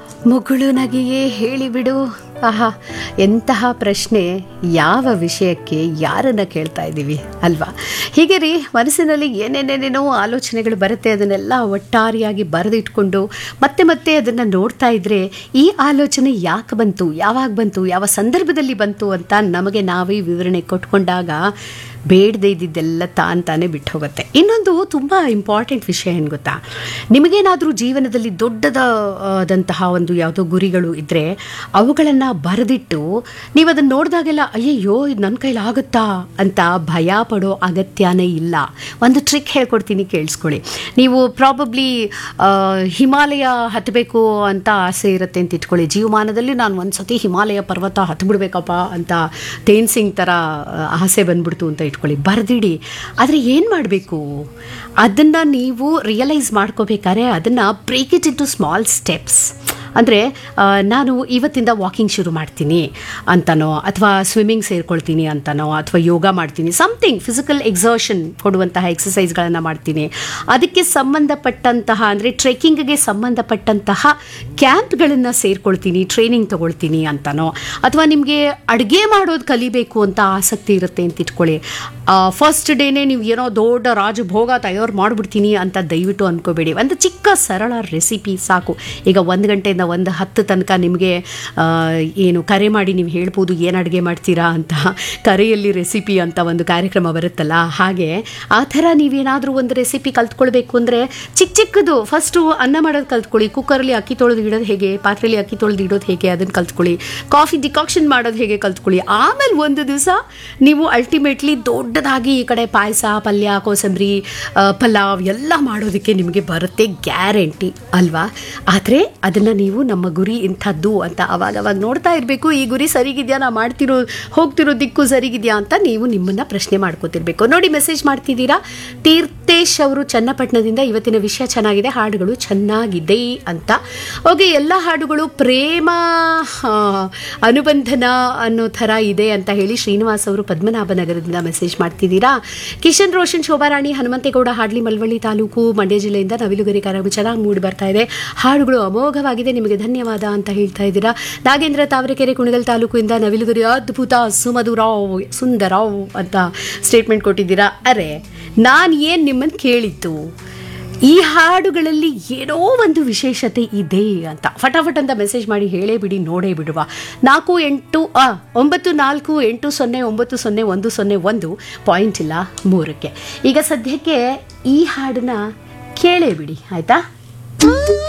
ಮುಗುಳು ನಗೆಯೇ ಹೇಳಿಬಿಡು ಆಹಾ ಎಂತಹ ಪ್ರಶ್ನೆ ಯಾವ ವಿಷಯಕ್ಕೆ ಯಾರನ್ನ ಕೇಳ್ತಾ ಇದ್ದೀವಿ ಅಲ್ವಾ ಹೀಗೆ ರೀ ಮನಸ್ಸಿನಲ್ಲಿ ಏನೇನೇನೇನೋ ಆಲೋಚನೆಗಳು ಬರುತ್ತೆ ಅದನ್ನೆಲ್ಲ ಒಟ್ಟಾರೆಯಾಗಿ ಬರೆದಿಟ್ಕೊಂಡು ಮತ್ತೆ ಮತ್ತೆ ಅದನ್ನು ನೋಡ್ತಾ ಇದ್ರೆ ಈ ಆಲೋಚನೆ ಯಾಕೆ ಬಂತು ಯಾವಾಗ ಬಂತು ಯಾವ ಸಂದರ್ಭದಲ್ಲಿ ಬಂತು ಅಂತ ನಮಗೆ ನಾವೇ ವಿವರಣೆ ಕೊಟ್ಕೊಂಡಾಗ ಬೇಡದೇ ಇದ್ದಿದ್ದೆಲ್ಲ ತಾನು ತಾನೇ ಬಿಟ್ಟು ಹೋಗುತ್ತೆ ಇನ್ನೊಂದು ತುಂಬ ಇಂಪಾರ್ಟೆಂಟ್ ವಿಷಯ ಏನು ಗೊತ್ತಾ ನಿಮಗೇನಾದರೂ ಜೀವನದಲ್ಲಿ ದೊಡ್ಡದಾದಂತಹ ಒಂದು ಯಾವುದೋ ಗುರಿಗಳು ಇದ್ದರೆ ಅವುಗಳನ್ನು ಬರೆದಿಟ್ಟು ನೀವು ಅದನ್ನು ನೋಡಿದಾಗೆಲ್ಲ ಅಯ್ಯಯ್ಯೋ ಇದು ನನ್ನ ಕೈಲಿ ಆಗುತ್ತಾ ಅಂತ ಭಯ ಪಡೋ ಅಗತ್ಯನೇ ಇಲ್ಲ ಒಂದು ಟ್ರಿಕ್ ಹೇಳ್ಕೊಡ್ತೀನಿ ಕೇಳಿಸ್ಕೊಳ್ಳಿ ನೀವು ಪ್ರಾಬಬ್ಲಿ ಹಿಮಾಲಯ ಹತ್ತಬೇಕು ಅಂತ ಆಸೆ ಇರುತ್ತೆ ಅಂತ ಇಟ್ಕೊಳ್ಳಿ ಜೀವಮಾನದಲ್ಲಿ ನಾನು ಒಂದು ಸತಿ ಹಿಮಾಲಯ ಪರ್ವತ ಹತ್ಬಿಡ್ಬೇಕಪ್ಪ ಅಂತ ತೇನ್ ಸಿಂಗ್ ಥರ ಆಸೆ ಬಂದ್ಬಿಡ್ತು ಅಂತ ಇಟ್ಕೊಳ್ಳಿ ಬರೆದಿಡಿ ಆದರೆ ಏನು ಮಾಡಬೇಕು ಅದನ್ನು ನೀವು ರಿಯಲೈಸ್ ಮಾಡ್ಕೋಬೇಕಾದ್ರೆ ಅದನ್ನು break it into small steps ಅಂದರೆ ನಾನು ಇವತ್ತಿಂದ ವಾಕಿಂಗ್ ಶುರು ಮಾಡ್ತೀನಿ ಅಂತನೋ ಅಥವಾ ಸ್ವಿಮ್ಮಿಂಗ್ ಸೇರ್ಕೊಳ್ತೀನಿ ಅಂತನೋ ಅಥವಾ ಯೋಗ ಮಾಡ್ತೀನಿ ಸಮಥಿಂಗ್ ಫಿಸಿಕಲ್ ಎಕ್ಸರ್ಷನ್ ಕೊಡುವಂತಹ ಎಕ್ಸಸೈಸ್ಗಳನ್ನು ಮಾಡ್ತೀನಿ ಅದಕ್ಕೆ ಸಂಬಂಧಪಟ್ಟಂತಹ ಅಂದರೆ ಟ್ರೆಕ್ಕಿಂಗ್ಗೆ ಸಂಬಂಧಪಟ್ಟಂತಹ ಕ್ಯಾಂಪ್ಗಳನ್ನು ಸೇರ್ಕೊಳ್ತೀನಿ ಟ್ರೈನಿಂಗ್ ತಗೊಳ್ತೀನಿ ಅಂತನೋ ಅಥವಾ ನಿಮಗೆ ಅಡುಗೆ ಮಾಡೋದು ಕಲಿಬೇಕು ಅಂತ ಆಸಕ್ತಿ ಇರುತ್ತೆ ಅಂತ ಇಟ್ಕೊಳ್ಳಿ ಫಸ್ಟ್ ಡೇನೇ ನೀವು ಏನೋ ದೊಡ್ಡ ರಾಜಭೋಗ ತಯಾರು ಮಾಡಿಬಿಡ್ತೀನಿ ಅಂತ ದಯವಿಟ್ಟು ಅಂದ್ಕೋಬೇಡಿ ಒಂದು ಚಿಕ್ಕ ಸರಳ ರೆಸಿಪಿ ಸಾಕು ಈಗ ಒಂದು ಗಂಟೆಯಿಂದ ಒಂದು ಹತ್ತು ತನಕ ನಿಮಗೆ ಏನು ಕರೆ ಮಾಡಿ ನೀವು ಹೇಳ್ಬೋದು ಏನು ಅಡುಗೆ ಮಾಡ್ತೀರಾ ಅಂತ ಕರೆಯಲ್ಲಿ ರೆಸಿಪಿ ಅಂತ ಒಂದು ಕಾರ್ಯಕ್ರಮ ಬರುತ್ತಲ್ಲ ಹಾಗೆ ಆ ಥರ ನೀವೇನಾದರೂ ಒಂದು ರೆಸಿಪಿ ಕಲ್ತ್ಕೊಳ್ಬೇಕು ಅಂದರೆ ಚಿಕ್ಕ ಚಿಕ್ಕದು ಫಸ್ಟು ಅನ್ನ ಮಾಡೋದು ಕಲ್ತ್ಕೊಳ್ಳಿ ಕುಕ್ಕರಲ್ಲಿ ಅಕ್ಕಿ ತೊಳೆದು ಇಡೋದು ಹೇಗೆ ಪಾತ್ರೆಯಲ್ಲಿ ಅಕ್ಕಿ ತೊಳೆದು ಇಡೋದು ಹೇಗೆ ಅದನ್ನು ಕಲ್ತ್ಕೊಳ್ಳಿ ಕಾಫಿ ಡಿಕಾಕ್ಷನ್ ಮಾಡೋದು ಹೇಗೆ ಕಲ್ತ್ಕೊಳ್ಳಿ ಆಮೇಲೆ ಒಂದು ದಿವಸ ನೀವು ಅಲ್ಟಿಮೇಟ್ಲಿ ದೊಡ್ಡದಾಗಿ ಈ ಕಡೆ ಪಾಯಸ ಪಲ್ಯ ಕೋಸಂಬರಿ ಪಲಾವ್ ಎಲ್ಲ ಮಾಡೋದಕ್ಕೆ ನಿಮಗೆ ಬರುತ್ತೆ ಗ್ಯಾರಂಟಿ ಅಲ್ವಾ ಆದರೆ ಅದನ್ನು ನೀವು ನಮ್ಮ ಗುರಿ ಇಂಥದ್ದು ಅಂತ ಅವಾಗ ಅವಾಗ ನೋಡ್ತಾ ಇರಬೇಕು ಈ ಗುರಿ ಸರಿಗಿದೆಯಾ ನಾ ಮಾಡ್ತಿರೋ ಹೋಗ್ತಿರೋ ದಿಕ್ಕು ಸರಿಗಿದೆಯಾ ಅಂತ ನೀವು ನಿಮ್ಮನ್ನು ಪ್ರಶ್ನೆ ಮಾಡ್ಕೋತಿರ್ಬೇಕು ನೋಡಿ ಮೆಸೇಜ್ ಮಾಡ್ತಿದ್ದೀರಾ ತೀರ್ಥೇಶ್ ಅವರು ಚನ್ನಪಟ್ಟಣದಿಂದ ಇವತ್ತಿನ ವಿಷಯ ಚೆನ್ನಾಗಿದೆ ಹಾಡುಗಳು ಚೆನ್ನಾಗಿದೆ ಅಂತ ಓಕೆ ಎಲ್ಲ ಹಾಡುಗಳು ಪ್ರೇಮ ಆ, ಅನುಬಂಧನ ಅನ್ನೋ ಥರ ಇದೆ ಅಂತ ಹೇಳಿ ಶ್ರೀನಿವಾಸ್ ಅವರು ಪದ್ಮನಾಭ ನಗರದಿಂದ ಮೆಸೇಜ್ ಮಾಡ್ತಿದ್ದೀರಾ ಕಿಶನ್ ರೋಷನ್ ಶೋಭಾರಾಣಿ ಹನುಮಂತೇಗೌಡ ಹಾಡ್ಲಿ ಮಳವಳ್ಳಿ ತಾಲೂಕು ಮಂಡ್ಯ ಜಿಲ್ಲೆಯಿಂದ ನವಿಲುಗರಿ ಕಾರ್ಯಕ್ರಮ ಚೆನ್ನಾಗಿ ಮೂಡಿ ಬರ್ತಾ ಇದೆ ಹಾಡುಗಳು ಅಮೋಘವಾಗಿದೆ ನಿಮಗೆ ಧನ್ಯವಾದ ಅಂತ ಹೇಳ್ತಾ ಇದ್ದೀರಾ ನಾಗೇಂದ್ರ ತಾವರೆಕೆರೆ ಕುಣಗಲ್ ತಾಲೂಕಿಂದ ನವಿಲುಗರಿ ಅದ್ಭುತ ಸುಮಧುರಾವ್ ಸುಂದರಾವ್ ಅಂತ ಸ್ಟೇಟ್ಮೆಂಟ್ ಕೊಟ್ಟಿದ್ದೀರಾ ಅರೆ ನಾನು ಏನು ನಿಮ್ಮನ್ನು ಕೇಳಿದ್ದು ಈ ಹಾಡುಗಳಲ್ಲಿ ಏನೋ ಒಂದು ವಿಶೇಷತೆ ಇದೆ ಅಂತ ಫಟಾಫಟ್ ಅಂತ ಮೆಸೇಜ್ ಮಾಡಿ ಹೇಳೇ ಬಿಡಿ ನೋಡೇ ಬಿಡುವ ನಾಲ್ಕು ಎಂಟು ಆ, ಒಂಬತ್ತು ನಾಲ್ಕು ಎಂಟು ಸೊನ್ನೆ ಒಂಬತ್ತು ಸೊನ್ನೆ ಒಂದು ಸೊನ್ನೆ ಒಂದು ಪಾಯಿಂಟ್ ಇಲ್ಲ ಮೂರಕ್ಕೆ ಈಗ ಸದ್ಯಕ್ಕೆ ಈ ಹಾಡನ್ನ ಕೇಳೇ ಬಿಡಿ ಆಯಿತಾ